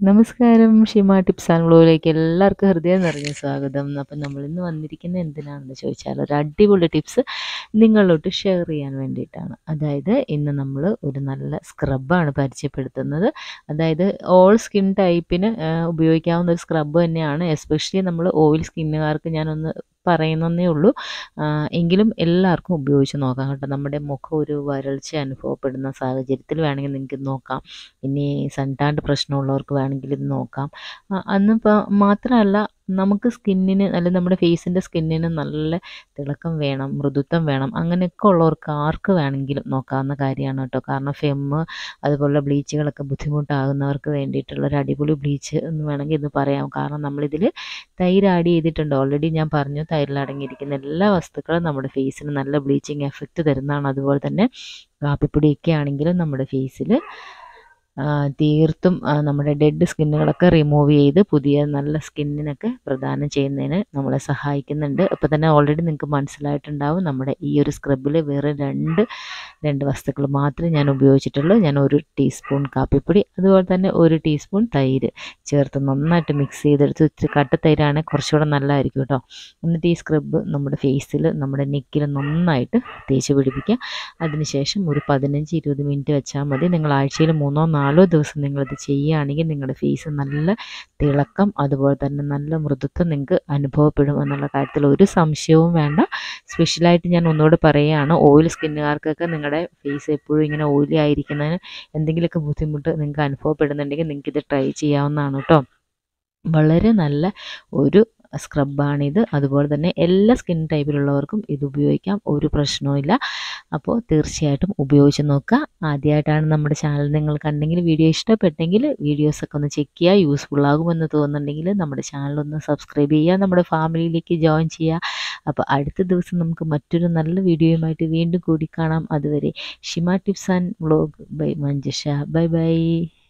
നമസ്കാരം Shima tips and വ്ലോഗിലേക്ക് എല്ലാവർക്കും ഹൃദയം നിറഞ്ഞ സ്വാഗതം അപ്പം നമ്മൾ ഇന്ന് വന്നിരിക്കുന്നത് എന്തിനാണെന്ന് ചോദിച്ചാൽ ഒരു അടിപൊളി ടിപ്സ് നിങ്ങളിലോട്ട് ഷെയർ ചെയ്യാൻ വേണ്ടിയിട്ടാണ് അതായത് ഇന്ന് നമ്മൾ ഒരു നല്ല സ്ക്രബാണ് പരിചയപ്പെടുത്തുന്നത് അതായത് ഓൾ സ്കിൻ ടൈപ്പിന് ഉപയോഗിക്കാവുന്ന ഒരു സ്ക്രബ് തന്നെയാണ് എസ്പെഷ്യലി നമ്മൾ ഓയിൽ സ്കിന്നുകാർക്ക് ഞാനൊന്ന് പറയുന്നതേ ഉള്ളൂ ആ, എങ്കിലും എല്ലാവർക്കും ഉപയോഗിച്ച് നോക്കാം കേട്ടോ നമ്മുടെ മുഖം ഒരു വരൾച്ച അനുഭവപ്പെടുന്ന സാഹചര്യത്തിൽ വേണമെങ്കിൽ നിങ്ങൾക്ക് ഇത് നോക്കാം ഇനി സൺടാൻഡ് പ്രശ്നമുള്ളവർക്ക് വേണമെങ്കിൽ ഇത് നോക്കാം ആ, അന്നിപ്പോൾ മാത്രമല്ല നമുക്ക് സ്കിന്നിന് അല്ലെങ്കിൽ നമ്മുടെ ഫേസിൻ്റെ സ്കിന്നിന് നല്ല തിളക്കം വേണം മൃദുത്വം വേണം അങ്ങനെയൊക്കെ ഉള്ളവർക്ക് ആർക്ക് വേണമെങ്കിലും നോക്കാവുന്ന കാര്യമാണ് കേട്ടോ കാരണം ഫെമ്മ് അതുപോലുള്ള ബ്ലീച്ചുകളൊക്കെ ബുദ്ധിമുട്ടാകുന്നവർക്ക് വേണ്ടിയിട്ടുള്ള ഒരു അടിപൊളി ബ്ലീച്ച് എന്ന് വേണമെങ്കിൽ ഇത് പറയാം കാരണം നമ്മളിതിൽ തൈര് ആഡ് ചെയ്തിട്ടുണ്ട് ഓൾറെഡി ഞാൻ പറഞ്ഞു തൈരിൽ അടങ്ങിയിരിക്കുന്ന എല്ലാ വസ്തുക്കളും നമ്മുടെ ഫേസിന് നല്ല ബ്ലീച്ചിങ് എഫക്റ്റ് തരുന്നതാണ് അതുപോലെ തന്നെ കാപ്പിപ്പൊടിയൊക്കെ ആണെങ്കിലും നമ്മുടെ ഫേസിൽ തീർത്തും ആ, നമ്മുടെ ഡെഡ് സ്കിന്നുകളൊക്കെ റിമൂവ് ചെയ്ത് പുതിയ നല്ല സ്കിന്നിനൊക്കെ പ്രദാനം ചെയ്യുന്നതിന് നമ്മളെ സഹായിക്കുന്നുണ്ട് അപ്പോൾ തന്നെ ഓൾറെഡി നിങ്ങൾക്ക് മനസ്സിലായിട്ടുണ്ടാവും നമ്മുടെ ഈ ഒരു സ്ക്രബിൽ വേറെ രണ്ട് രണ്ട് വസ്തുക്കൾ മാത്രമേ ഞാൻ ഉപയോഗിച്ചിട്ടുള്ളൂ ഞാൻ ഒരു ടീസ്പൂൺ കാപ്പിപ്പൊടി അതുപോലെ തന്നെ ഒരു ടീസ്പൂൺ തൈര് ചേർത്ത് നന്നായിട്ട് മിക്സ് ചെയ്തെടുത്ത് ഇത്തിരി കട്ട തൈരാണെങ്കിൽ കുറച്ചുകൂടെ നല്ലതായിരിക്കും കേട്ടോ എന്നിട്ട് ഈ സ്ക്രബ് നമ്മുടെ ഫേസിൽ നമ്മുടെ നെക്കിൽ നന്നായിട്ട് തേച്ച് പിടിപ്പിക്കുക അതിനുശേഷം ഒരു പതിനഞ്ച് ഇരുപത് മിനിറ്റ് വെച്ചാൽ മതി നിങ്ങൾ ആഴ്ചയിൽ മൂന്നോ നാലോ ദിവസം നിങ്ങളിത് ചെയ്യുകയാണെങ്കിൽ നിങ്ങളുടെ ഫേസ് നല്ല തിളക്കം അതുപോലെ തന്നെ നല്ല മൃദുത്വം നിങ്ങൾക്ക് അനുഭവപ്പെടും എന്നുള്ള കാര്യത്തിൽ ഒരു സംശയവും വേണ്ട സ്പെഷ്യലായിട്ട് ഞാൻ ഒന്നുകൂടെ പറയുകയാണ് ഓയിൽ സ്കിന്നുകാർക്കൊക്കെ നിങ്ങളുടെ ഫേസ് എപ്പോഴും ഇങ്ങനെ ഓയിലി ആയിരിക്കുന്നതിന് എന്തെങ്കിലുമൊക്കെ ബുദ്ധിമുട്ട് നിങ്ങൾക്ക് അനുഭവപ്പെടുന്നുണ്ടെങ്കിൽ നിങ്ങൾക്ക് ഇത് ട്രൈ ചെയ്യാവുന്നതാണ് കേട്ടോ വളരെ നല്ല ഒരു സ്ക്രബാണിത് അതുപോലെ തന്നെ എല്ലാ സ്കിൻ ടൈപ്പിലുള്ളവർക്കും ഇത് ഉപയോഗിക്കാം ഒരു പ്രശ്നവുമില്ല അപ്പോൾ തീർച്ചയായിട്ടും ഉപയോഗിച്ച് നോക്കുക ആദ്യമായിട്ടാണ് നമ്മുടെ ചാനൽ നിങ്ങൾ കണ്ടെങ്കിൽ വീഡിയോ ഇഷ്ടപ്പെട്ടെങ്കിൽ വീഡിയോസൊക്കെ ഒന്ന് ചെക്ക് ചെയ്യുക യൂസ്ഫുൾ ആകുമെന്ന് തോന്നുന്നുണ്ടെങ്കിൽ നമ്മുടെ ചാനൽ ഒന്ന് സബ്സ്ക്രൈബ് ചെയ്യുക നമ്മുടെ ഫാമിലിയിലേക്ക് ജോയിൻ ചെയ്യുക അപ്പോൾ അടുത്ത ദിവസം നമുക്ക് മറ്റൊരു നല്ല വീഡിയോയുമായിട്ട് വീണ്ടും കൂടി കാണാം അതുവരെ Shima tips and vlog bye Manjusha bye by